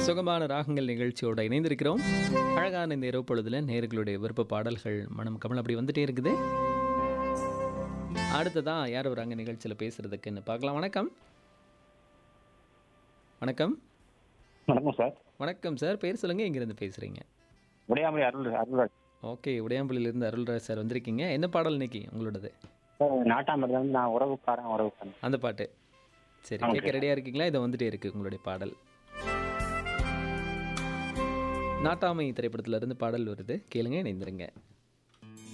சுகமான ராகங்கள் நிகழ்ச்சியோட இணைந்திருக்கிறோம் அழகான இந்த இரவு பொழுதுல நேர்களுடைய விருப்ப பாடல்கள் மனம் கமல் அப்படி வந்துட்டே இருக்குது அடுத்ததான் யார் வராங்க நிகழ்ச்சியில் பேசுறதுக்குன்னு பார்க்கலாம் வணக்கம் வணக்கம் வணக்கம் சார் வணக்கம் சார் பேர் சொல்லுங்க எங்கிருந்து பேசுறீங்க உடையாமலை அருள் அருள்ராஜ் ஓகே உடையாம்பள்ளியிலிருந்து அருள்ராஜ் சார் வந்திருக்கீங்க என்ன பாடல் இன்னைக்கு உங்களோடது சார் நாட்டாமரில் வந்து நான் உறவுக்காரன் உறவுக்காரன் அந்த பாட்டு சரி ஆமாம் கேட்க ரெடியாக இருக்கீங்களா இதை வந்துட்டே இருக்கு உங்களுடைய பாடல் நாட்டாமை திரைப்படத்துல இருந்து பாடல் வருது கேளுங்க இணைந்திருங்க